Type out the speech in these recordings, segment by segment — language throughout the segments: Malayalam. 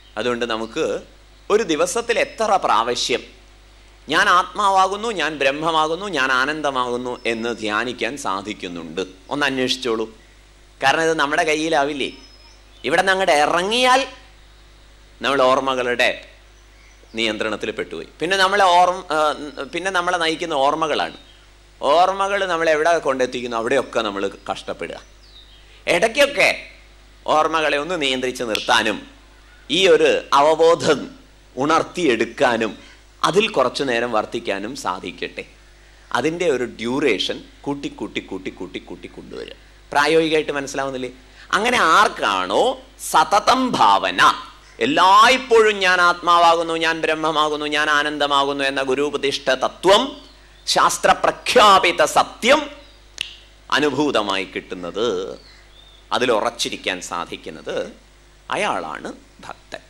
അതുകൊണ്ട് നമുക്ക് ഒരു ദിവസത്തിൽ എത്ര പ്രാവശ്യം ഞാൻ ആത്മാവാകുന്നു ഞാൻ ബ്രഹ്മമാകുന്നു ഞാൻ ആനന്ദമാകുന്നു എന്ന് ധ്യാനിക്കാൻ സാധിക്കുന്നുണ്ട് ഒന്ന് അന്വേഷിച്ചോളൂ കാരണം ഇത് നമ്മുടെ കയ്യിലാവില്ലേ ഇവിടെ നിന്ന് അങ്ങോട്ട് ഇറങ്ങിയാൽ നമ്മൾ ഓർമ്മകളുടെ നിയന്ത്രണത്തിൽ പെട്ടുപോയി പിന്നെ നമ്മളെ ഓർമ്മ ആ, പിന്നെ നമ്മളെ നയിക്കുന്ന ഓർമ്മകളാണ് ഓർമ്മകൾ നമ്മളെ എവിടെ കൊണ്ടെത്തിക്കുന്നു അവിടെയൊക്കെ നമ്മൾ കഷ്ടപ്പെടുക ഇടയ്ക്കൊക്കെ ഓർമ്മകളെ ഒന്ന് നിയന്ത്രിച്ച് നിർത്താനും ഈ ഒരു അവബോധം ഉണർത്തിയെടുക്കാനും അതിൽ കുറച്ചു നേരം വർത്തിക്കാനും സാധിക്കട്ടെ അതിൻ്റെ ഒരു ഡ്യൂറേഷൻ കൂട്ടി കൂട്ടി കൂട്ടി കൂട്ടി കൂട്ടി കൊണ്ടുവരിക പ്രായോഗികമായിട്ട് മനസ്സിലാവുന്നില്ലേ അങ്ങനെ ആർക്കാണോ സതതം ഭാവന എല്ലായ്പ്പോഴും ഞാൻ ആത്മാവാകുന്നു ഞാൻ ബ്രഹ്മമാകുന്നു ഞാൻ ആനന്ദമാകുന്നു എന്ന ഗുരുപതിഷ്ഠ തത്വം ശാസ്ത്രപ്രഖ്യാപിത സത്യം അനുഭൂതമായി കിട്ടുന്നത് അതിൽ ഉറച്ചിരിക്കാൻ സാധിക്കുന്നത് അയാളാണ് ഭക്തൻ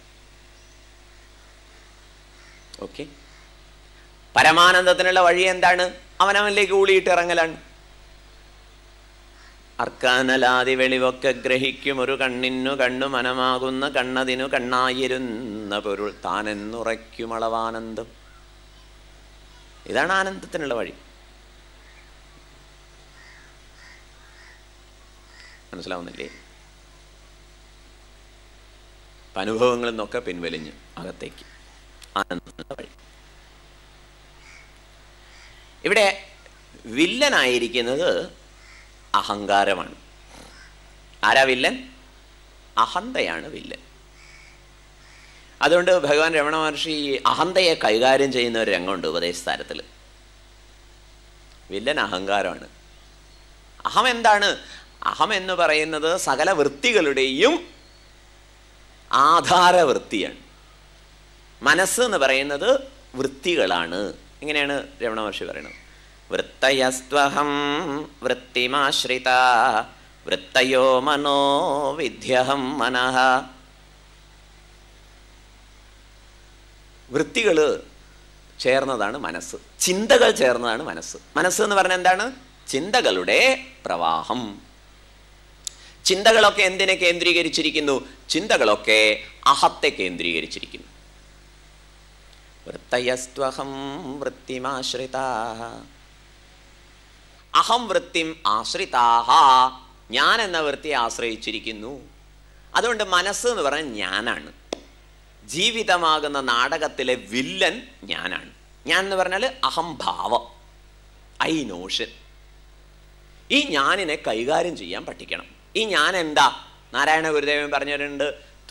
ഓക്കെ പരമാനന്ദത്തിനുള്ള വഴി എന്താണ് അവനവനിലേക്ക് ഊളിയിട്ട് ഇറങ്ങലാണ് അർക്കാനലാതി വെളിവൊക്കെ ഗ്രഹിക്കും ഒരു കണ്ണിനു കണ്ണു മനമാകുന്ന കണ്ണതിനു കണ്ണായിരുന്ന പൊരുൾ താനെന്നുറയ്ക്കും അളവാനന്ദം ഇതാണ് ആനന്ദത്തിനുള്ള വഴി മനസ്സിലാവുന്നില്ലേ അപ്പൊ അനുഭവങ്ങളിൽ നിന്നൊക്കെ പിൻവലിഞ്ഞ് അകത്തേക്ക് ആനന്ദത്തിനുള്ള വഴി ഇവിടെ വില്ലനായിരിക്കുന്നത് അഹങ്കാരമാണ് ആരാ വില്ലൻ അഹന്തയാണ് വില്ലൻ അതുകൊണ്ട് ഭഗവാൻ രമണ മഹർഷി ഈ അഹന്തയെ കൈകാര്യം ചെയ്യുന്ന ഒരു രംഗമുണ്ട് ഉപദേശസാരത്തിൽ വില്ലൻ അഹങ്കാരമാണ് അഹം എന്താണ് അഹം എന്ന് പറയുന്നത് സകല വൃത്തികളുടെയും ആധാരവൃത്തിയാണ് മനസ്സ് എന്ന് പറയുന്നത് വൃത്തികളാണ് ഇങ്ങനെയാണ് രമണ മഹർഷി പറയുന്നത് വൃത്തയസ്ത്വഹം വൃത്തിമാശ്രിത വൃത്തയോ മനോ വിദ്യഹം മനഃ വൃത്തികൾ ചേർന്നതാണ് മനസ്സ് ചിന്തകൾ ചേർന്നതാണ് മനസ്സ് മനസ്സ് എന്ന് പറഞ്ഞാൽ എന്താണ് ചിന്തകളുടെ പ്രവാഹം ചിന്തകളൊക്കെ എന്തിനെ കേന്ദ്രീകരിച്ചിരിക്കുന്നു ചിന്തകളൊക്കെ അഹത്തെ കേന്ദ്രീകരിച്ചിരിക്കുന്നു വൃത്തയസ്ത്വഹം വൃത്തിമാശ്രിത അഹം വൃത്തിം ആശ്രിതാഹ ഞാൻ എന്ന വൃത്തിയെ ആശ്രയിച്ചിരിക്കുന്നു അതുകൊണ്ട് മനസ്സ് എന്ന് പറഞ്ഞാൽ ഞാനാണ് ജീവിതമാകുന്ന നാടകത്തിലെ വില്ലൻ ഞാനാണ് ഞാൻ എന്ന് പറഞ്ഞാൽ അഹംഭാവം ഐ നോഷൻ ഈ ഞാനിനെ കൈകാര്യം ചെയ്യാൻ പഠിക്കണം ഈ ഞാൻ എന്താ നാരായണ ഗുരുദേവൻ പറഞ്ഞിട്ടുണ്ട്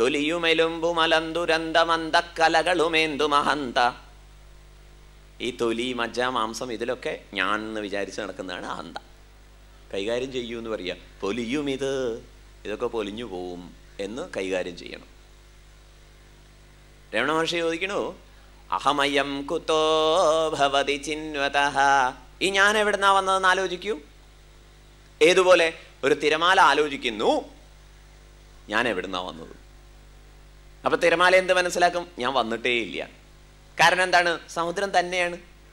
തൊലിയുമെലുമ്പുമലന്തുരന്തമന്തക്കലകളുമേന്തു മഹന്ത ഈ തൊലി മജ്ജ മാംസം ഇതിലൊക്കെ ഞാൻ എന്ന് വിചാരിച്ച് നടക്കുന്നതാണ് അഹന്ത കൈകാര്യം ചെയ്യൂ എന്ന് പറയുക പൊലിയും ഇത് ഇതൊക്കെ പൊലിഞ്ഞു പോവും എന്ന് കൈകാര്യം ചെയ്യണം രമണ മഹർഷി ചോദിക്കണു അഹമയം കുതോ ഭവതി ചിന്വത ഈ ഞാൻ എവിടുന്നാ വന്നതെന്ന് ആലോചിക്കൂ ഏതുപോലെ ഒരു തിരമാല ആലോചിക്കുന്നു ഞാൻ എവിടുന്നാ വന്നത് അപ്പൊ തിരമാല എന്ത് മനസ്സിലാക്കും ഞാൻ വന്നിട്ടേ ഇല്ല കാരണം എന്താണ് സമുദ്രം തന്നെയാണ്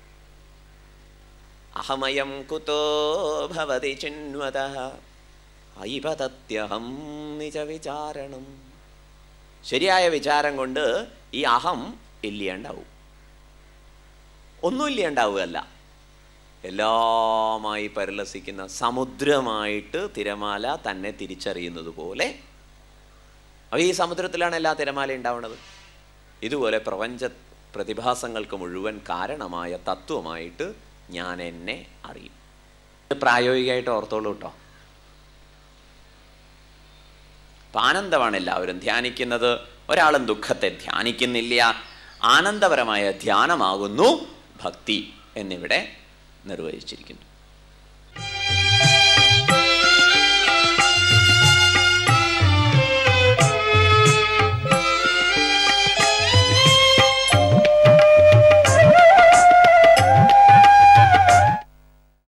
അഹമയം കുതോ ഭവതി ചിന്വത ഐപതത്യഹം നിജ വിചാരണം ശരിയായ വിചാരം കൊണ്ട് ഈ അഹം ഇല്ലാണ്ടാവും ഒന്നും ഇല്ലാണ്ടാവുകയല്ല എല്ലാമായി പരിലസിക്കുന്ന സമുദ്രമായിട്ട് തിരമാല തന്നെ തിരിച്ചറിയുന്നത് പോലെ അപ്പോൾ ഈ സമുദ്രത്തിലാണ് എല്ലാ തിരമാല ഉണ്ടാവുന്നത് ഇതുപോലെ പ്രപഞ്ച പ്രതിഭാസങ്ങൾക്ക് മുഴുവൻ കാരണമായ തത്വമായിട്ട് ഞാൻ എന്നെ അറിയും ഇത് പ്രായോഗികമായിട്ട് ഓർത്തോളൂ കേട്ടോ അപ്പം ആനന്ദമാണ് എല്ലാവരും ധ്യാനിക്കുന്നത് ഒരാളും ദുഃഖത്തെ ധ്യാനിക്കുന്നില്ല ആനന്ദപരമായ ധ്യാനമാകുന്നു ഭക്തി എന്നിവിടെ നിർവഹിച്ചിരിക്കുന്നു